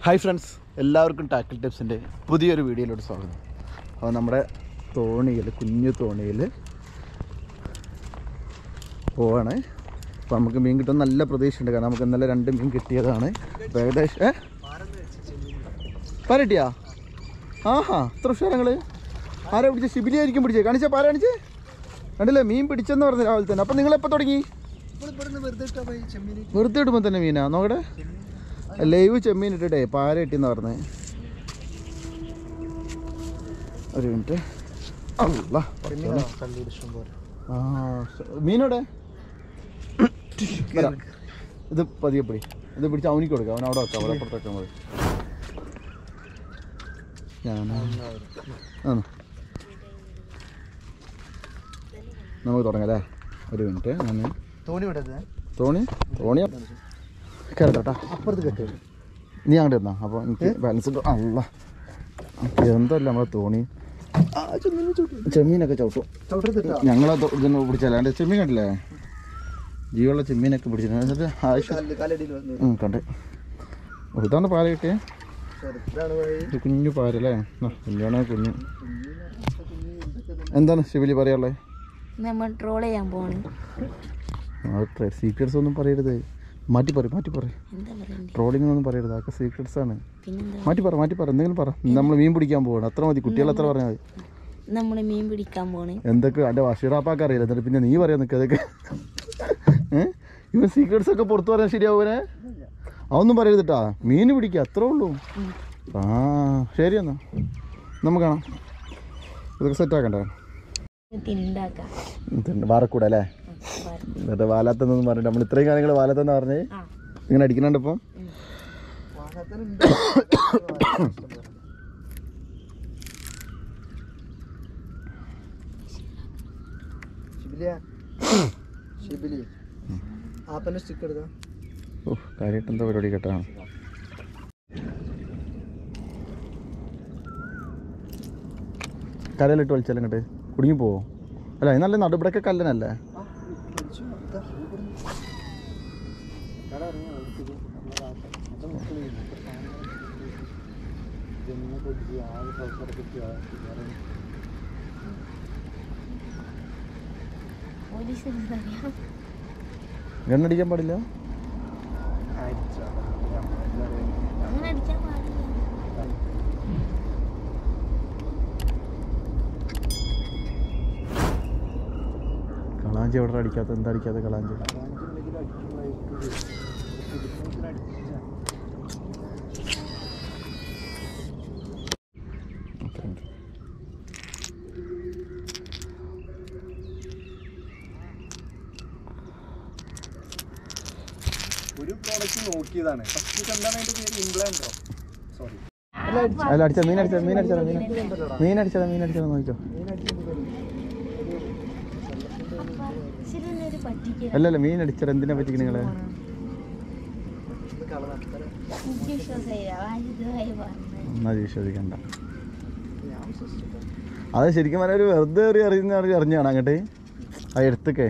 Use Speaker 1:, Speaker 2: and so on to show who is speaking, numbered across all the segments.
Speaker 1: Hi friends എല്ലാവർക്കും tackle ടിപ്സിൻ്റെ പുതിയൊരു വീഡിയോയിലോട്ട് സ്വാഗതം അപ്പോൾ നമ്മുടെ തോണിയിൽ കുഞ്ഞു തോണിയിൽ പോവാണ് അപ്പോൾ നമുക്ക് മീൻ കിട്ടുന്ന നല്ല പ്രതീക്ഷയുണ്ട് കാരണം നമുക്ക് ഇന്നലെ രണ്ട് മീൻ കിട്ടിയതാണ് അപ്പോൾ ഏകദേശം ഏ പാര കിട്ടിയാ ആഹാ എത്ര ഉഷാരങ്ങൾ ആരാ പിടിച്ച ശിബിലി ആയിരിക്കും പിടിച്ചേ കാണിച്ചേ പാര കാണിച്ചേ കണ്ടില്ലേ മീൻ പിടിച്ചെന്ന് പറഞ്ഞു രാവിലെ തന്നെ അപ്പം നിങ്ങൾ എപ്പോൾ തുടങ്ങി വെറുതെ ഇടുമ്പോൾ തന്നെ മീനാ നോക്കട്ടെ ലൈവ് ചെമ്മീൻ ഇട്ടിട്ടേ പാര കിട്ടിയെന്ന് പറഞ്ഞേ ഒരു മിനിറ്റ് അല്ല ആ മീനോടെ വരാം. ഇത് പതിയെ പിടി ഇത് പിടിച്ച് അവനിക്ക് കൊടുക്കാം അവൻ അവിടെ വെക്കാം അവിടെ അപ്പുറത്ത് വെക്കാൻ മതി ഞാൻ ആ നമുക്ക് തുടങ്ങാം അല്ലേ ഒരു മിനിറ്റ് ഞാൻ
Speaker 2: തോണി വിടരുത്
Speaker 1: തോണി തോണി കേട്ടോ
Speaker 2: അപ്പുറത്ത് കെട്ട്
Speaker 1: നീ അങ്ങോട്ട് ഇരുന്നാ അപ്പോൾ എനിക്ക് ബാലൻസ് ഉണ്ട് അല്ല എന്തല്ല നമ്മളെ തോണി ചെമ്മീനൊക്കെ ചവിട്ടും
Speaker 2: ചവിട്ടരുത്
Speaker 1: ഞങ്ങളെ ഇതിന് പിടിച്ചല്ലാണ്ട് ചെമ്മീൻ കണ്ടില്ലേ ജീവനുള്ള ചെമ്മീനൊക്കെ പിടിച്ചിട്ടുണ്ട് എന്നിട്ട് ആവശ്യം
Speaker 2: കല്ല് കല്ലടിയിൽ വന്ന്
Speaker 1: ഉം, കണ്ടേ ഓ, ഇതാണ് പാല കിട്ടിയേ
Speaker 2: ചെറുതാണ് വഴി
Speaker 1: ഇത് കുഞ്ഞു പാലല്ലേ ആ, കുഞ്ഞാണ് കുഞ്ഞു എന്താണ് ശിവലി പറയാനുള്ളത്
Speaker 3: നമ്മൾ ട്രോൾ ചെയ്യാൻ പോവാണ്
Speaker 1: സീക്രട്സ് ഒന്നും പറയരുത് മാറ്റി പറ മാറ്റി പറ
Speaker 3: എന്താ പറയണ്ടേ
Speaker 1: ട്രോളിംഗ് ഒന്നും പറയരുത് അതൊക്കെ സീക്രട്സ് ആണ്
Speaker 3: പിന്നെന്താ
Speaker 1: മാറ്റി പറ മാറ്റി പറ എന്തെങ്കിലും പറ നമ്മൾ മീൻ പിടിക്കാൻ പോവാണ് അത്ര മതി കുട്ടികൾ അത്ര പറഞ്ഞാൽ മതി
Speaker 3: നമ്മൾ മീൻ പിടിക്കാൻ പോണ്
Speaker 1: എന്തൊക്കെ എൻ്റെ വഷീറാപ്പാക്ക് അറിയില്ല എന്നിട്ട് പിന്നെ നീ പറയാൻ നിൽക്കുക അതൊക്കെ ഏഹ് ഇവൻ സീക്രട്സ് ഒക്കെ പുറത്ത് പറയാൻ ശരിയാവൂനെ അതൊന്നും പറയരുത് കേട്ടാ മീൻ പിടിക്കുക അത്രേ ഉള്ളൂ
Speaker 3: ഉം.
Speaker 1: ആ ശരി എന്നാ നമുക്ക് കാണാം ഇതൊക്കെ സെറ്റ് ആക്കണ്ടേ
Speaker 3: തിണ്ടാക്കാം
Speaker 1: ഇതുണ്ട് വാറക്കൂടെ അല്ലേ എന്നിട്ട് വാലാത്തെന്നൊന്നും പറഞ്ഞിട്ട് നമ്മൾ ഇത്രയും കാര്യങ്ങൾ വാലാത്തെന്ന് പറഞ്ഞ്
Speaker 3: ആ
Speaker 1: ഇങ്ങനെ അടിക്കുന്നുണ്ട് ഇപ്പം
Speaker 2: ശിബിലിയ ശിബിലി ആപ്പന്റെ സ്റ്റിക്ക് എടുക്കാം
Speaker 1: ഓ കാര്യമായിട്ട് എന്താ പരിപാടി കേട്ടാ കരയിലിട്ട് വലിച്ചാലും ഇങ്ങോട്ട് കുടുങ്ങി പോവോ അല്ല ഇത് നല്ല നടുപിടൊക്കെ കല്ലനല്ലേ
Speaker 3: പോലീസ് അറിയാം
Speaker 1: ഗണ്ണടിക്കാൻ പാടില്ല
Speaker 3: അങ്ങനെ അടിക്കാൻ പാടില്ല
Speaker 1: കളാഞ്ചി എവിടെ അടിക്കാത്ത എന്താ അടിക്കാത്ത കളാഞ്ചി ഓക്കേ, ഓക്കേ.
Speaker 2: ഒരു പ്രോഡക്റ്റ് നോക്കിയതാണ് ഫസ്റ്റ് എന്താണ് അതിന്റെ പേര് ഇംഗ്ലണ്ടോ സോറി
Speaker 1: അല്ല അടിച്ച മീൻ അടിച്ച മീൻ അടിച്ചാലോ മീൻ മീൻ അടിച്ചാലോ മീൻ അടിച്ചാലോ നോക്കിക്കോ
Speaker 3: ശരി ഒരു പറ്റിക്ക്
Speaker 1: അല്ലല്ല മീൻ അടിച്ചാൽ എന്തിനാ പറ്റിക്ക് നിങ്ങളെ
Speaker 2: കളർ അത്ര
Speaker 3: എനിക്ക് വിശ്വാസമില്ല വാജിതുമായി പറഞ്ഞു
Speaker 1: എന്നാ വിശ്വസിക്കണ്ട
Speaker 2: ഞാൻ വിശ്വസിച്ചില്ല
Speaker 1: അത് ശരിക്കും പറഞ്ഞാൽ ഒരു വെറുതെ ഒരു അറിയുന്ന അറിഞ്ഞാണ് അങ്ങോട്ട് ആ എടുത്തൊക്കെ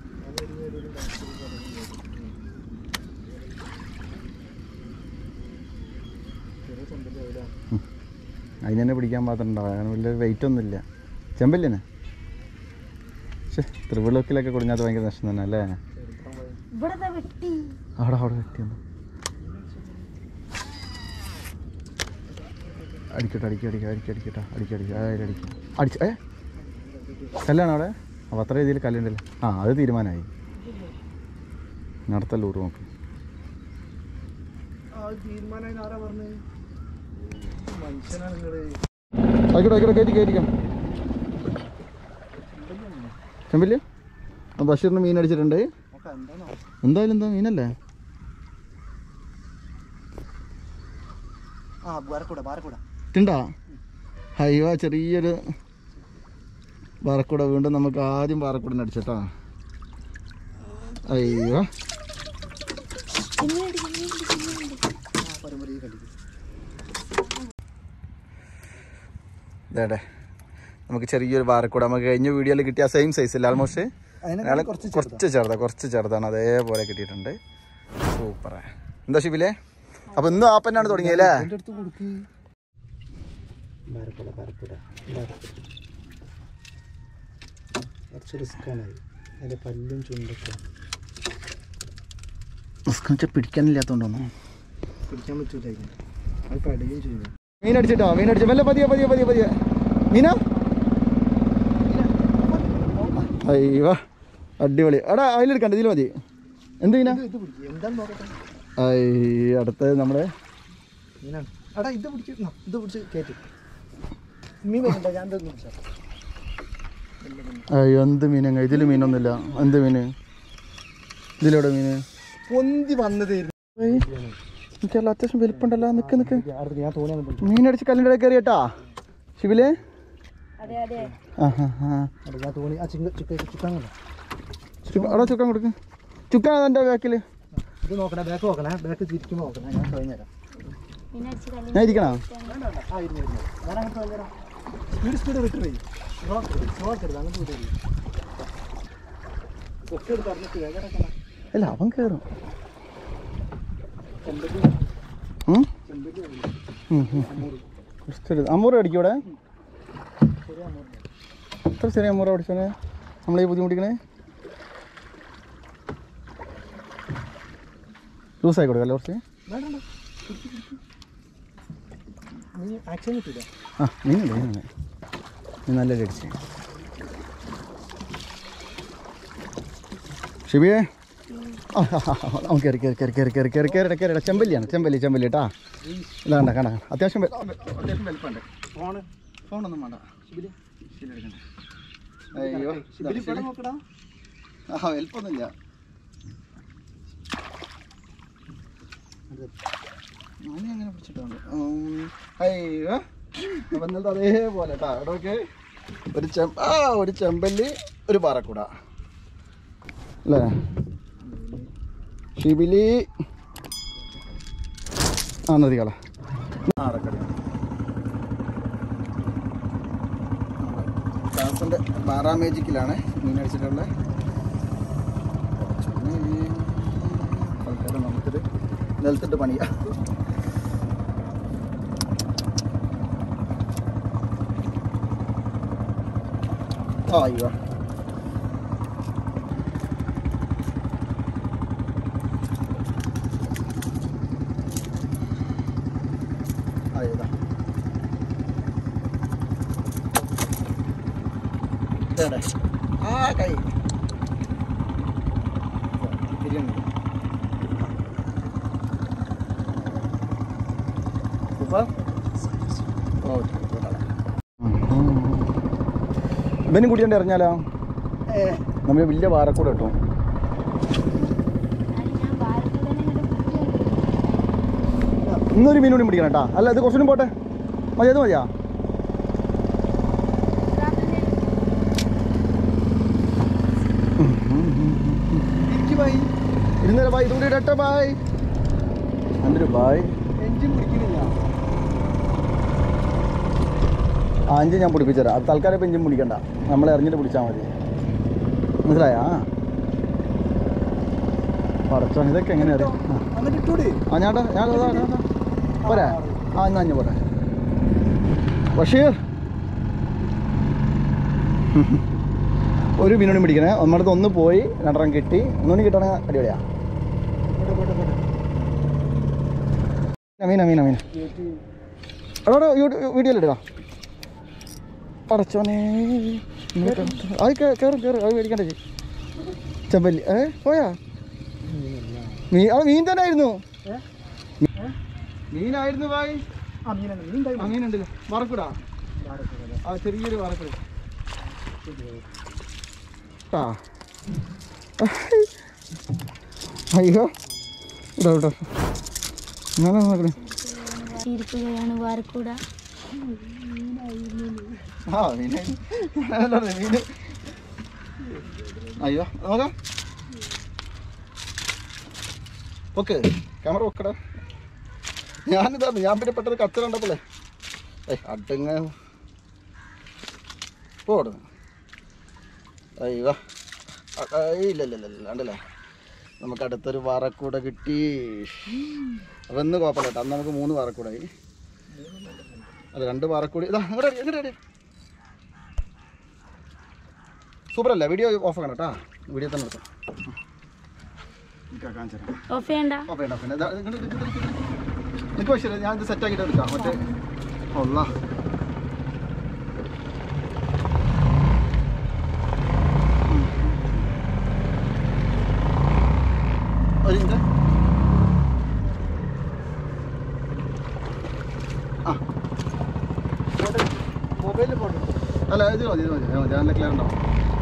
Speaker 1: അതിന് തന്നെ പിടിക്കാൻ പാത്രണ്ടാവും അങ്ങനെ വലിയ വെയിറ്റ് ഒന്നുമില്ല ചെമ്പല്ലേ പക്ഷേ ത്രിവിളക്കിലൊക്കെ കുടുങ്ങാത്ത ഭയങ്കര നഷ്ടം തന്നെ അല്ലേ
Speaker 3: ഇവിടെ വെട്ടി
Speaker 1: അവിടെ അവിടെ വെട്ടിയൊന്ന് അടിക്കട്ടെ അടിക്കുക അടിക്കുക അടിക്കുക അടിക്കട്ടെ അടിക്കുക അടിക്കുക ആ അടിക്കുക അടിച്ച ഏ കല്ലാണ് അവിടെ അപ്പോൾ അത്ര രീതിയിൽ കല്ലുണ്ടല്ലോ ആ അത് തീരുമാനമായി നടത്തല്ല ഊർ നോക്ക്
Speaker 2: ആ തീരുമാനം ആരാ പറഞ്ഞത് മനുഷ്യനാണ് നിങ്ങള്
Speaker 1: ആയിക്കോട്ടെ ആയിക്കോട്ടെ കയറ്റി കയറ്റിക്കാം ചെമ്പില്ല ആ ബഷീറിന് മീൻ അടിച്ചിട്ടുണ്ട്
Speaker 2: നോക്കാം എന്താണോ
Speaker 1: എന്തായാലും എന്താ മീനല്ലേ
Speaker 2: ആ ബാരക്കൂട ബാരക്കൂട
Speaker 1: ഇട്ടുണ്ടാ അയ്യോ ചെറിയൊരു പാറക്കൂട വീണ്ടും നമുക്ക് ആദ്യം പാറക്കൂട അടിച്ചട്ടാ അയ്യോ
Speaker 2: ആ പരമ്പര കളിക്കും
Speaker 1: ഇതേടെ നമുക്ക് ചെറിയൊരു പാറക്കൂട നമുക്ക് കഴിഞ്ഞ വീഡിയോയിൽ കിട്ടിയ സെയിം സൈസ് അല്ലേ ആൾമോസ്റ്റ്
Speaker 2: അതിനേക്കാൾ കുറച്ച് ചെറുതാ.
Speaker 1: കുറച്ച് ചെറുതാ കുറച്ച് ചെറുതാണ് അതേപോലെ കിട്ടിയിട്ടുണ്ട് സൂപ്പർ എന്താ ഷിബിലേ
Speaker 3: അത്
Speaker 1: അപ്പൊ ഇന്ന് ആപ്പന്നാണ് തുടങ്ങിയല്ലേ
Speaker 2: എൻ്റെ അടുത്ത് കൊടുക്ക് ബരപ്പുട ബരപ്പുട കുറച്ച് റിസ്ക്കാണത് അതിൻ്റെ പല്ലും ചുണ്ടൊക്കെ
Speaker 1: പിടിക്കാനില്ലാത്തോണ്ടോന്നു
Speaker 2: പിടിക്കാൻ പറ്റൂല അതിന് അത് പടയും ചെയ്യും
Speaker 1: മീൻ അടിച്ചിട്ടോ മീൻ അടിച്ചു മെല്ലെ പതിയെ പതിയെ പതിയെ പതിയെ മീന അയ്യോ അടിപൊളി എടാ അതിലെടുക്കണ്ട ഇതിൽ മതി എന്ത് മീനാ
Speaker 2: ഇത് പിടിക്കും എന്താന്ന് നോക്കട്ടെ
Speaker 1: അയ്യ അടുത്തത് നമ്മുടെ
Speaker 2: മീനാണ് എടാ ഇത് പിടിച്ച് ന്നാ, ഇത് പിടിച്ച് കയറ്റി മീൻ വരുന്നുണ്ടോ ഞാൻ ഇതൊന്ന് പിടിച്ചാ
Speaker 1: അയ്യോ എന്ത് മീനങ്ങ ഇതിൽ മീനൊന്നുമില്ല എന്ത് മീന് ഇതിലെവിടെ മീന്
Speaker 2: പൊന്തി വന്നതായിരുന്നു
Speaker 1: എനിക്കല്ല അത്യാവശ്യം വലിപ്പുണ്ടല്ലോ നിക്ക് നിക്ക്
Speaker 2: അടുത്ത് ഞാൻ തോന്നിയാൽ
Speaker 1: മീൻ അടിച്ച് കല്ലിൻ്റെ ഇടയിൽ കയറിയട്ടാ ശിവിലേ
Speaker 3: അതെ അതെ
Speaker 1: ആ ഹാ ഹാ
Speaker 2: അടുത്ത് ഞാൻ തോന്നി ആ ചിങ്ക ചുക്ക ചുക്കാൻ കണ്ടോ
Speaker 1: ചുക്ക അവിടെ ചുക്കാൻ കൊടുക്ക് ചുക്കാണ് എൻ്റെ ബാക്കിൽ
Speaker 2: ഇത് നോക്കണേ ബാക്ക് നോക്കണേ ബാക്ക് തിരിക്കുമ്പോൾ നോക്കണേ ഞാൻ കഴിഞ്ഞുതരാം
Speaker 3: പിന്നെ അടിച്ച് കല്ലിൽ
Speaker 1: ഞാൻ ഇരിക്കണോ
Speaker 2: ആ ഇരുന്ന് ഇരുന്ന് ഞാൻ അങ്ങോട്ട് കഴിഞ്ഞുതരാം സ്പീഡ് സ്പീഡ് വിട്ടു നോക്കരുത് നോക്കരുത് അങ്ങോട്ട് വിടരുത് ഒക്കെ എടുത്ത് അറിഞ്ഞിട്ട് വേഗം ഇറക്കണം.
Speaker 1: അല്ല അവൻ കയറും
Speaker 2: ചെമ്പല്ലി
Speaker 1: ഉം?
Speaker 2: ചെമ്പല്ലി വന്നു.
Speaker 1: ഉം, ഉം. ഇഷ്ടം അമ്മൂറ അടിക്കും ഇവിടെ
Speaker 2: ശരി അമ്മ
Speaker 1: എത്ര ചെറിയ അമ്മൂറ അടിച്ചോനെ നമ്മളീ ബുദ്ധിമുട്ടിക്കണേ ലൂസായി കൊടുക്കല്ലേ കുറച്ച്
Speaker 2: വേണ്ട വേണ്ട. നീ ആക്ഷൻ കിട്ടില്ല
Speaker 1: ആ മീനുണ്ട് മീനുണ്ട് നീ നല്ല അടിച്ച് ഷിബിയേ ആ ആ, ആ, ആ, അവൻ കയറി കയറി കയറി കയറി കയറി കയറി കയറി കയറി ചെമ്പല്ലിയാണ് ചെമ്പല്ലി ചെമ്പല്ലി കേട്ടാ ഇല്ല കണ്ട കണ്ട കണ്ട. അത്യാവശ്യം വെ- അത്യാവശ്യം വലുപ്പമുണ്ട്
Speaker 2: ഫോണ്
Speaker 1: ഫോണൊന്നും വേണ്ട
Speaker 2: ശിബിലി
Speaker 1: ശരി എടുക്കണ്ട അയ്യോ
Speaker 2: ശിബിലി പടം നോക്കടാ
Speaker 1: ആ വലുപ്പമൊന്നുമില്ല മണി അങ്ങനെ പിടിച്ചിട്ടുണ്ട് ഉം, അയ്യോ അപ്പം ഇന്നലത്തെ അതേപോലെ കേട്ടോ ഇവിടെയൊക്കെ ഒരു ചെമ്പ ആ ഒരു ചെമ്പല്ലി ഒരു പാറക്കൂട അല്ലേ ഷിബിലി ആ നദികള ദാസന്റെ ബാറാ മേജിക്കിലാണ് മീൻ അടിച്ചിട്ടുള്ളത് തൽക്കാലം നമുക്കിത് നിലത്തിട്ട് പണിയാം ആ അയ്യോ അയ്യോ ഇതേടെ. ആ കൈ തിരിയുന്നു സൂപ്പർ ഇവനും കുടിയോണ്ട് ഇറങ്ങിയാലോ നമ്മൾ വലിയ പാറക്കൂടെ കിട്ടും
Speaker 3: ഞാൻ ഭാരതത്തിനെ ഇങ്ങോട്ട് പിടിച്ചു
Speaker 1: ഇന്നൊരു മീൻ കൂടി പിടിക്കണം കേട്ടാ അല്ല ഇത് കുറച്ചുകൂടി പോട്ടെ മതി അത് മതിയാ
Speaker 2: എനിക്ക് പോയി
Speaker 1: ഇരുന്നേരം ബായ് ഇതുകൂടി ഇടട്ടെ ബായ് എൻ്റെ ബായ്
Speaker 2: എഞ്ചിൻ പിടിക്കുന്നില്ല
Speaker 1: ആ അഞ്ച് ഞാൻ പിടിപ്പിച്ചുതരാം അത് തൽക്കാലം ഇപ്പം ഇഞ്ചും പിടിക്കണ്ട നമ്മൾ ഇറങ്ങിയിട്ട് പിടിച്ചാൽ മതി മനസ്സിലായാ പടച്ചോ ഇതൊക്കെ എങ്ങനെ അറിയാം ആ.
Speaker 2: എന്നിട്ട് ഇട്ടൂടി
Speaker 1: ആ ഞാട്ടാ ഞാൻ അതാ, അതാ, അതാ. പോരെ ആ എന്നാ അഞ്ഞു പോരെ ബഷീർ ഒരു മീനോടും പിടിക്കണേ നമ്മുടെ അടുത്ത് ഒന്ന് പോയി രണ്ടെണ്ണം കിട്ടി ഒന്നുകൂടി കിട്ടണേ അടിപൊളിയാ മീന മീന മീന എടാ വീഡിയോയിലിടുക പടച്ചോനെ ഇങ്ങോട്ട് അത് കേ- കേറും കേറും അത് മേടിക്കണ്ട ചേച്ചി ചെമ്പല്ലി ഏ പോയാ മീൻ അത് മീൻ തന്നെ ആയിരുന്നു മീനായിരുന്നു ഭായി
Speaker 2: ആ മീനാണ് മീൻ ഉണ്ടായി
Speaker 1: മീനുണ്ട് വറക്കൂടാ ആ ചെറിയൊരു വറക്കൂട ആ അയ്യോ ഇടാ ഇടാ ഞാൻ നോക്കണേ
Speaker 3: ഇരിക്കുകയാണ് വാരക്കൂട
Speaker 1: ആ മീന് ഞാനല്ലേ പറഞ്ഞെ, മീന് അയ്യോ നോക്കാം ഓക്കെ ക്യാമറ വെക്കടാ ഞാനിതാണ് ഞാൻ പിന്നെ പെട്ടെന്ന് കച്ച കണ്ടപ്പോളേ ഏയ് അടുങ്ങ പോടുന്നു അയ്യോ അ- ആ, ഇല്ല ഇല്ല ഇല്ല ഇല്ല ഉണ്ടല്ലേ നമുക്ക് അടുത്തൊരു വാറക്കൂട കിട്ടി അപ്പൊ ഇന്ന് കുഴപ്പമില്ല കേട്ടോ അന്ന് നമുക്ക് മൂന്ന് വാറക്കൂടായി അല്ല രണ്ട് വാറക്കൂടി ഇതാ ഇങ്ങോട്ട് അടി, ഇങ്ങോട്ട് അടി. സൂപ്പർ അല്ലേ വീഡിയോ ഓഫ് ആക്കണം കേട്ടോ വീഡിയോ തന്നെ എടുക്കാം കാണിച്ചു തരാം
Speaker 3: ഓഫ് ചെയ്യണ്ട
Speaker 1: ഓ വേണ്ട പിന്നെ ഇതാ, ഇങ്ങോട്ട് ഇങ്ങോട്ട് ഇങ്ങോട്ട് ഇങ്ങോട്ട്. നിനക്ക് പക്ഷേ ഞാൻ ഇത് സെറ്റ് ആക്കിയിട്ട് എടുക്കാം മറ്റേ ഒള്ള ഒരു മിനിറ്റ് ആ
Speaker 2: മൊബൈലിൽ ഫോട്ടോ
Speaker 1: അല്ല ഇത് മതി ഇത് മതി ഇത് മതി നല്ല ക്ലിയർ ഉണ്ടാവും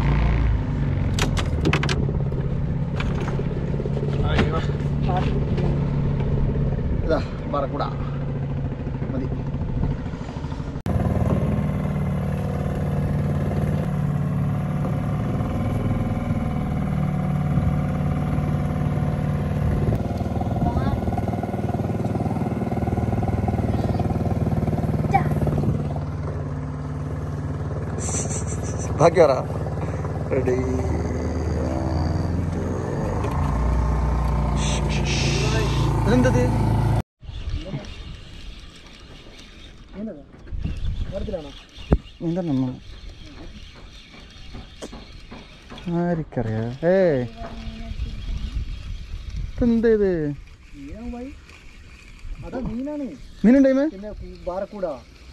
Speaker 1: ഇതാ പറക്കൂട മതി ബാക്കി പറ റെഡി ഇതെന്തത്
Speaker 2: ಏನದ ಬರ್ತಿಲ್ಲಣ್ಣ
Speaker 1: എന്താണ് ആർക്കറിയാ ഏ ഇതെന്താ ഇത്
Speaker 2: ಏನು ಬೈ ಅದ ಮೀನಾണ്
Speaker 1: മീനുണ്ടായിമേ
Speaker 2: പിന്നെ ബാറക്കൂട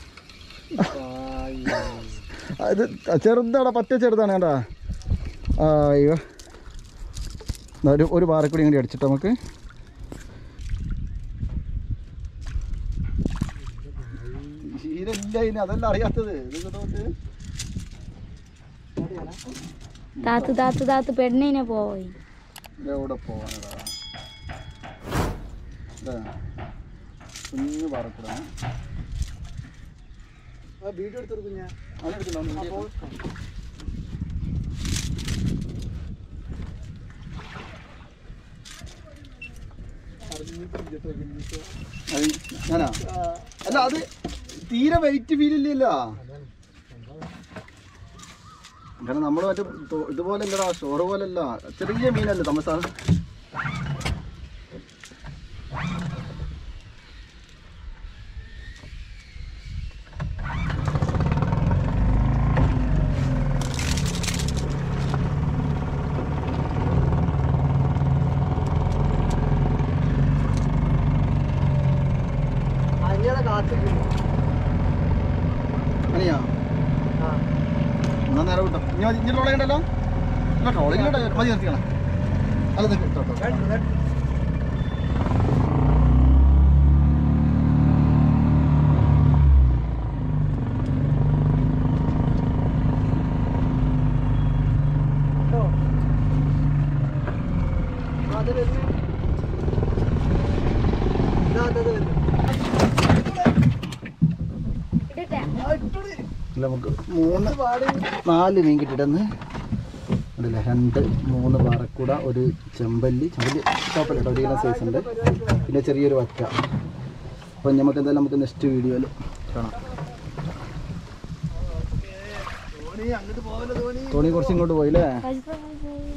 Speaker 1: ഇത് ചെറുതാടാ പറ്റ ചെറുതാണ് കേട്ടാ അയ്യോ എന്നാ ഒരു ഒരു പാറക്കൂടി കൂടി അടിച്ചിട്ട് നമുക്ക് അതെല്ലാം അറിയാത്തത്
Speaker 3: താത്തു താത്തു താത്തു പെണ്ണിനെ പോയി
Speaker 1: എവിടെ പോവാനടാ ഇതാ, കുഞ്ഞു പാറക്കൂടാണ്
Speaker 2: വീഡിയോ എടുത്തെടുക്കും ഞാൻ
Speaker 1: അതെടുക്കണ്ടോ അത് ഞാനാ അല്ല അത് തീരെ വെയിറ്റ് ഫീൽ ഇല്ലല്ലോ കാരണം നമ്മൾ മറ്റേ തോ- ഇതുപോലെ അല്ലടാ ഷോറ് പോലെ അല്ല ചെറിയ മീനല്ലേ തമസ
Speaker 2: അങ്ങനെ കാത്തിരിക്കുന്നു
Speaker 1: അനിയാ
Speaker 2: ആ
Speaker 1: എന്നാ നേരെ വിട്ടോ ഇനി മതി ഇനി ട്രോളിംഗ് ഉണ്ടല്ലോ ഇല്ല ട്രോളിംഗ് ഉണ്ടോ മതി നിർത്തിക്കണം അല്ല നിൽക്ക് കേട്ടോ
Speaker 2: വേണ്ട, വേണ്ട. കേട്ടോ? ആ, അത് വരുന്നു. ഇതാ, അത് അത് വരുന്നു. ആ, ഇട്ടോളി.
Speaker 1: ഇല്ല നമുക്ക് മൂന്ന്
Speaker 2: ഇത് പാടി.
Speaker 1: നാല് മീൻ കിട്ടിയിട്ടെന്ന് ഉണ്ടല്ലേ രണ്ട് മൂന്ന് പാറക്കൂട ഒരു ചെമ്പല്ലി ചെമ്പല്ലി കുഴപ്പമില്ല കേട്ടോ ഒരു കിലോ സൈസ് ഉണ്ട് പിന്നെ ചെറിയൊരു വറ്റ അപ്പം നമുക്ക് എന്തായാലും നമുക്ക് നെക്സ്റ്റ് വീഡിയോയിൽ കാണാം
Speaker 2: ധോണി അങ്ങോട്ട് പോവല്ലോ ധോണി
Speaker 1: തോണി കുറച്ച് ഇങ്ങോട്ട് പോയില്ലേ
Speaker 3: കഴിച്ചു